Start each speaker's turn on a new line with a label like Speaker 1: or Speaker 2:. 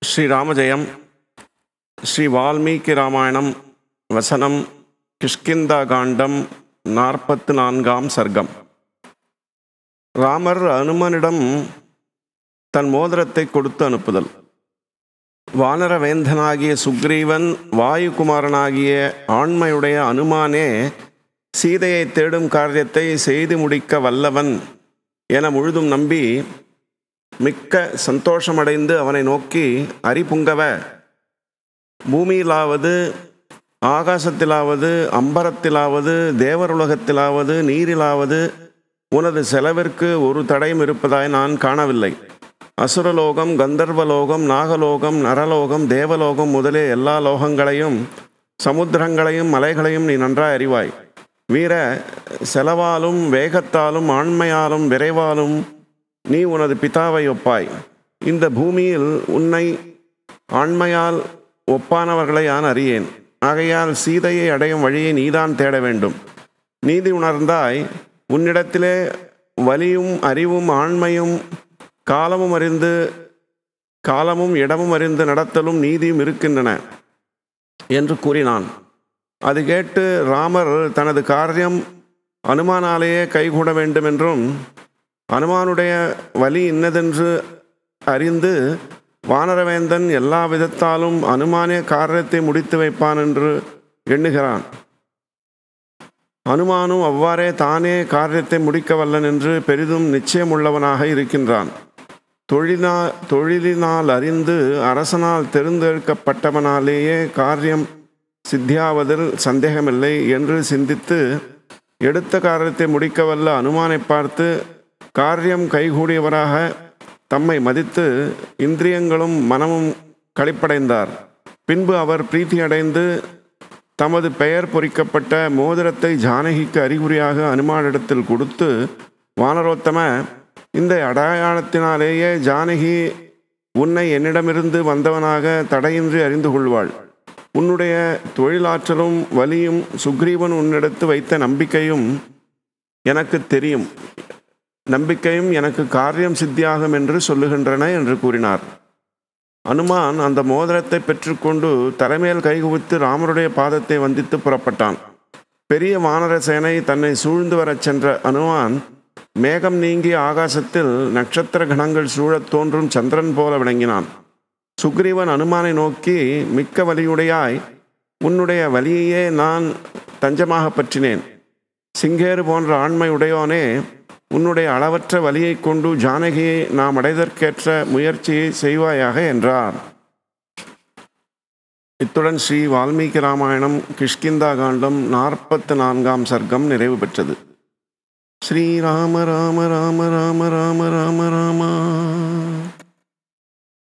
Speaker 1: ஸ்ரீராமஜெயம் ஸ்ரீ வால்மீகி ராமாயணம் வசனம் கிஷ்கிந்தா காண்டம் நாற்பத்து நான்காம் சர்க்கம் ராமர் அனுமனிடம் தன் மோதிரத்தை கொடுத்து அனுப்புதல் வானர வேந்தனாகிய சுக்ரீவன் வாயுகுமாரனாகிய ஆண்மையுடைய அனுமானே சீதையை தேடும் காரியத்தை செய்து முடிக்க வல்லவன் என முழுதும் நம்பி மிக்க சந்தோஷமடைந்து அவனை நோக்கி அரிபுங்கவ பூமியிலாவது ஆகாசத்திலாவது அம்பரத்திலாவது தேவருலகத்திலாவது நீரிலாவது உனது செலவிற்கு ஒரு தடையும் இருப்பதாய் நான் காணவில்லை அசுரலோகம் கந்தர்வலோகம் நாகலோகம் நரலோகம் தேவலோகம் முதலே எல்லா லோகங்களையும் சமுத்திரங்களையும் மலைகளையும் நீ நன்றாய் அறிவாய் வீர செலவாலும் வேகத்தாலும் ஆண்மையாலும் விரைவாலும் நீ உனது பிதாவை ஒப்பாய் இந்த பூமியில் உன்னை ஆண்மையால் ஒப்பானவர்களை நான் அறியேன் ஆகையால் சீதையை அடையும் வழியை நீதான் தேட வேண்டும் நீதி உணர்ந்தாய் உன்னிடத்திலே வலியும் அறிவும் ஆண்மையும் காலமும் அறிந்து காலமும் இடமும் அறிந்து நடத்தலும் நீதியும் இருக்கின்றன என்று கூறினான் அது கேட்டு ராமர் தனது காரியம் அனுமானாலேயே கைகூட வேண்டும் என்றும் அனுமானுடைய வலி இன்னதென்று அறிந்து வானரவேந்தன் எல்லா விதத்தாலும் அனுமானே காரியத்தை முடித்து வைப்பான் என்று எண்ணுகிறான் அனுமானும் அவ்வாறே தானே காரியத்தை முடிக்க வல்லன் என்று பெரிதும் நிச்சயமுள்ளவனாக இருக்கின்றான் தொழிலா தொழிலினால் அறிந்து அரசனால் தெரிந்தெடுக்கப்பட்டவனாலேயே காரியம் சித்தியாவதில் சந்தேகமில்லை என்று சிந்தித்து எடுத்த காரியத்தை முடிக்க வல்ல அனுமானை பார்த்து காரியம் கைகூடியவராக தம்மை மதித்து இந்திரியங்களும் மனமும் களிப்படைந்தார் பின்பு அவர் பிரீத்தியடைந்து தமது பெயர் பொறிக்கப்பட்ட மோதிரத்தை ஜானகிக்கு அறிகுறியாக அனுமானிடத்தில் கொடுத்து வானரோத்தம இந்த அடையாளத்தினாலேயே ஜானகி உன்னை என்னிடமிருந்து வந்தவனாக தடையின்றி அறிந்து கொள்வாள் உன்னுடைய தொழிலாற்றலும் வலியும் சுக்ரீவன் உன்னிடத்து வைத்த நம்பிக்கையும் எனக்கு தெரியும் நம்பிக்கையும் எனக்கு காரியம் சித்தியாகும் என்று சொல்லுகின்றன என்று கூறினார் அனுமான் அந்த மோதிரத்தை பெற்றுக்கொண்டு தலைமையில் கைகுவித்து ராமருடைய பாதத்தை வந்தித்து புறப்பட்டான் பெரிய வானர சேனை தன்னை சூழ்ந்து வரச் சென்ற அனுமான் மேகம் நீங்கிய ஆகாசத்தில் நட்சத்திர கணங்கள் சூழத் தோன்றும் சந்திரன் போல விளங்கினான் சுக்ரீவன் அனுமானை நோக்கி மிக்க வலியுடையாய் உன்னுடைய வலியையே நான் தஞ்சமாக பற்றினேன் சிங்கேறு போன்ற ஆண்மை உடையோனே உன்னுடைய அளவற்ற வலியை கொண்டு ஜானகியை நாம் அடைதற்கேற்ற முயற்சியை செய்வாயாக என்றார் இத்துடன் ஸ்ரீ வால்மீகி ராமாயணம் கிஷ்கிந்தா காண்டம் நாற்பத்து நான்காம் சர்க்கம் நிறைவு பெற்றது ஸ்ரீராம ராம ராம ராம ராம ராம ராமா